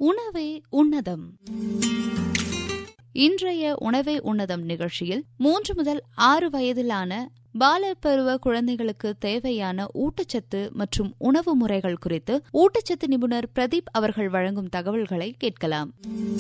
உணவே உன்னதம் இன்றைய உணவே உன்னதம் நிகழ்ச்சியில் மூன்று முதல் ஆறு வயதிலான பாலர் பருவ குழந்தைகளுக்கு தேவையான ஊட்டச்சத்து மற்றும் உணவு முறைகள் குறித்து ஊட்டச்சத்து நிபுணர் பிரதீப் அவர்கள் வழங்கும் தகவல்களை கேட்கலாம்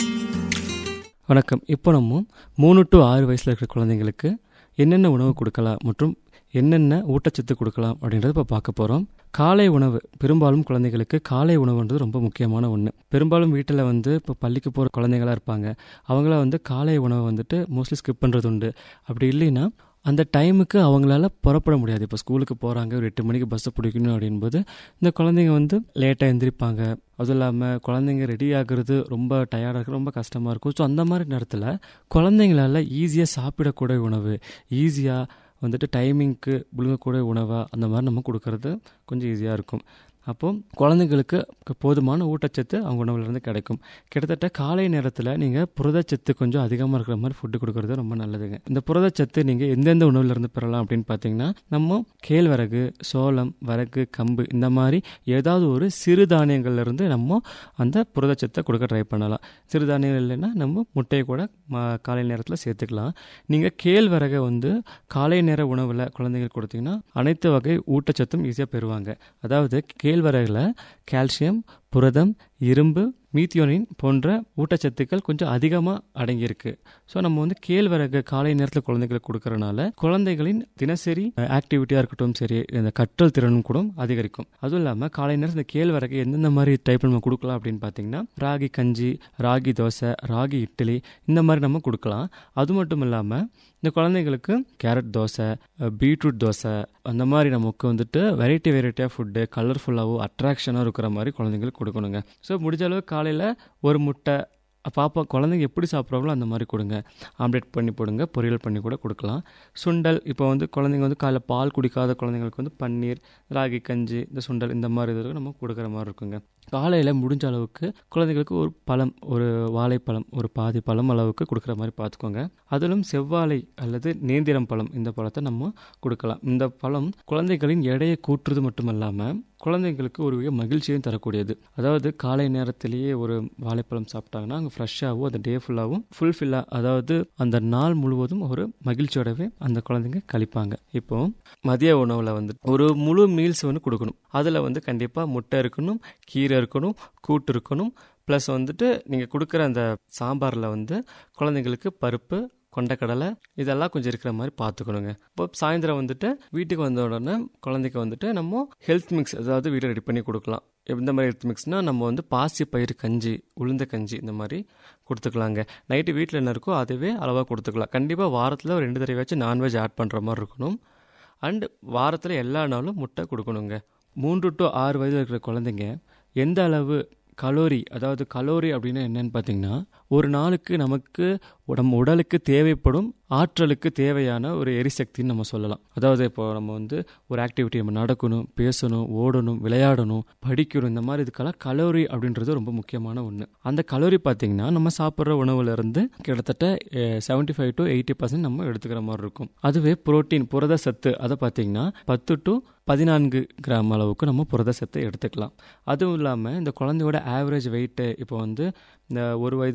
வணக்கம் இப்போ நம்ம மூணு டு ஆறு வயசில் இருக்கிற குழந்தைங்களுக்கு என்னென்ன உணவு கொடுக்கலாம் மற்றும் என்னென்ன ஊட்டச்சத்து கொடுக்கலாம் அப்படின்றத இப்போ பார்க்க போகிறோம் காலை உணவு பெரும்பாலும் குழந்தைகளுக்கு காலை உணவுன்றது ரொம்ப முக்கியமான ஒன்று பெரும்பாலும் வீட்டில் வந்து இப்போ பள்ளிக்கு போகிற குழந்தைங்களாக இருப்பாங்க அவங்கள வந்து காலை உணவை வந்துட்டு மோஸ்ட்லி ஸ்கிப் பண்ணுறது உண்டு அப்படி இல்லைன்னா அந்த டைமுக்கு அவங்களால புறப்பட முடியாது இப்போ ஸ்கூலுக்கு போகிறாங்க ஒரு எட்டு மணிக்கு பஸ்ஸை பிடிக்கணும் அப்படின்போது இந்த குழந்தைங்க வந்து லேட்டாக எந்திரிப்பாங்க அதுவும் இல்லாமல் குழந்தைங்க ரெடி ஆகுறது ரொம்ப டயர்டாக இருக்குது ரொம்ப கஷ்டமாக இருக்கும் ஸோ அந்த மாதிரி நேரத்தில் குழந்தைங்களால ஈஸியாக சாப்பிடக்கூடிய உணவு ஈஸியாக வந்துட்டு டைமிங்க்கு விழுங்கக்கூடிய உணவாக அந்த மாதிரி நம்ம கொடுக்கறது கொஞ்சம் ஈஸியாக இருக்கும் அப்போ குழந்தைங்களுக்கு போதுமான ஊட்டச்சத்து அவங்க உணவுலேருந்து கிடைக்கும் கிட்டத்தட்ட காலை நேரத்தில் நீங்கள் புரதச்சத்து கொஞ்சம் அதிகமாக இருக்கிற மாதிரி ஃபுட்டு கொடுக்கறது ரொம்ப நல்லதுங்க இந்த புரதச்சத்து நீங்கள் எந்தெந்த உணவுலேருந்து பெறலாம் அப்படின்னு பார்த்தீங்கன்னா நம்ம கேழ்வரகு சோளம் வரகு கம்பு இந்த மாதிரி ஏதாவது ஒரு சிறுதானியங்கள்லேருந்து நம்ம அந்த புரதச்சத்தை கொடுக்க ட்ரை பண்ணலாம் சிறுதானியங்கள் இல்லைன்னா நம்ம முட்டையை கூட காலை நேரத்தில் சேர்த்துக்கலாம் நீங்கள் கேழ்வரகை வந்து காலை நேர உணவில் குழந்தைங்களுக்கு கொடுத்தீங்கன்னா அனைத்து வகை ஊட்டச்சத்தும் ஈஸியாக பெறுவாங்க அதாவது கேழ்வரகில் கால்சியம் புரதம் இரும்பு மீத்தியோனின் போன்ற ஊட்டச்சத்துக்கள் கொஞ்சம் அதிகமாக அடங்கியிருக்கு ஸோ நம்ம வந்து கேழ்வரகு காலை நேரத்தில் குழந்தைகளுக்கு கொடுக்கறனால குழந்தைகளின் தினசரி ஆக்டிவிட்டியாக இருக்கட்டும் சரி இந்த கற்றல் திறனும் கூட அதிகரிக்கும் அதுவும் இல்லாமல் காலை நேரத்தில் இந்த கேழ்வரகு எந்தெந்த மாதிரி டைப் நம்ம கொடுக்கலாம் அப்படின்னு பார்த்தீங்கன்னா ராகி கஞ்சி ராகி தோசை ராகி இட்லி இந்த மாதிரி நம்ம கொடுக்கலாம் அது மட்டும் இல்லாமல் இந்த குழந்தைங்களுக்கு கேரட் தோசை பீட்ரூட் தோசை அந்த மாதிரி நமக்கு வந்துட்டு வெரைட்டி வெரைட்டியாக ஃபுட்டு கலர்ஃபுல்லாகவும் அட்ராக்ஷனாக இருக்கிற மாதிரி குழந்தைங்களுக்கு கொடுக்கணுங்க ஸோ முடிஞ்ச அளவு காலையில் ஒரு முட்டை பாப்பா குழந்தைங்க எப்படி சாப்பிட்றாங்களோ அந்த மாதிரி கொடுங்க ஆம்லேட் பண்ணி போடுங்க பொரியல் பண்ணி கூட கொடுக்கலாம் சுண்டல் இப்போ வந்து குழந்தைங்க வந்து காலைல பால் குடிக்காத குழந்தைங்களுக்கு வந்து பன்னீர் ராகி கஞ்சி இந்த சுண்டல் இந்த மாதிரி இதில் நம்ம கொடுக்குற மாதிரி இருக்குங்க காலையில் முடிஞ்ச அளவுக்கு குழந்தைங்களுக்கு ஒரு பழம் ஒரு வாழைப்பழம் ஒரு பாதி பழம் அளவுக்கு கொடுக்குற மாதிரி பார்த்துக்கோங்க அதிலும் செவ்வாழை அல்லது நேந்திரம் பழம் இந்த பழத்தை நம்ம கொடுக்கலாம் இந்த பழம் குழந்தைகளின் எடையை கூட்டுறது மட்டும் இல்லாமல் குழந்தைங்களுக்கு ஒரு மிக மகிழ்ச்சியும் தரக்கூடியது அதாவது காலை நேரத்திலேயே ஒரு வாழைப்பழம் சாப்பிட்டாங்கன்னா அங்கே ஃப்ரெஷ்ஷாகவும் அந்த டே ஃபுல்லாகவும் ஃபுல்ஃபில்லாக அதாவது அந்த நாள் முழுவதும் ஒரு மகிழ்ச்சியோடவே அந்த குழந்தைங்க கழிப்பாங்க இப்போ மதிய உணவில் வந்து ஒரு முழு மீல்ஸ் வந்து கொடுக்கணும் அதில் வந்து கண்டிப்பாக முட்டை இருக்கணும் கீரை இருக்கணும் கூட்டு இருக்கணும் ப்ளஸ் வந்துட்டு நீங்கள் கொடுக்குற அந்த சாம்பாரில் வந்து குழந்தைங்களுக்கு பருப்பு கொண்டக்கடலை இதெல்லாம் கொஞ்சம் இருக்கிற மாதிரி பார்த்துக்கணுங்க இப்போ சாயந்தரம் வந்துட்டு வீட்டுக்கு வந்த உடனே குழந்தைக்கு வந்துட்டு நம்ம ஹெல்த் மிக்ஸ் அதாவது வீட்டில் ரெடி பண்ணி கொடுக்கலாம் எந்த மாதிரி ஹெல்த் மிக்ஸ்னால் நம்ம வந்து பாசி பயிர் கஞ்சி உளுந்த கஞ்சி இந்த மாதிரி கொடுத்துக்கலாங்க நைட்டு வீட்டில் என்ன இருக்கோ அதுவே அளவாக கொடுத்துக்கலாம் கண்டிப்பாக வாரத்தில் ஒரு ரெண்டு தடவையாச்சும் நான்வெஜ் ஆட் பண்ணுற மாதிரி இருக்கணும் அண்ட் வாரத்தில் எல்லா நாளும் முட்டை கொடுக்கணுங்க மூன்று டு ஆறு வயதில் இருக்கிற குழந்தைங்க எந்த அளவு கலோரி அதாவது கலோரி அப்படின்னா என்னன்னு பார்த்தீங்கன்னா ஒரு நாளுக்கு நமக்கு நம்ம உடலுக்கு தேவைப்படும் ஆற்றலுக்கு தேவையான ஒரு எரிசக்தின்னு நம்ம சொல்லலாம் அதாவது இப்போ நம்ம வந்து ஒரு ஆக்டிவிட்டி நம்ம நடக்கணும் பேசணும் ஓடணும் விளையாடணும் படிக்கணும் இந்த மாதிரி இதுக்கெல்லாம் கலோரி அப்படின்றது ரொம்ப முக்கியமான ஒன்று அந்த கலோரி பார்த்தீங்கன்னா நம்ம சாப்பிட்ற உணவுல இருந்து கிட்டத்தட்ட seventy five to eighty percent நம்ம எடுத்துக்கிற மாதிரி இருக்கும் அதுவே புரோட்டீன் புரத சத்து அதை பார்த்தீங்கன்னா பத்து டு பதினான்கு கிராம் அளவுக்கு நம்ம புரத சத்தை எடுத்துக்கலாம் அதுவும் இல்லாமல் இந்த குழந்தையோட ஆவரேஜ் வெயிட்டு இப்போ வந்து இந்த ஒரு வயது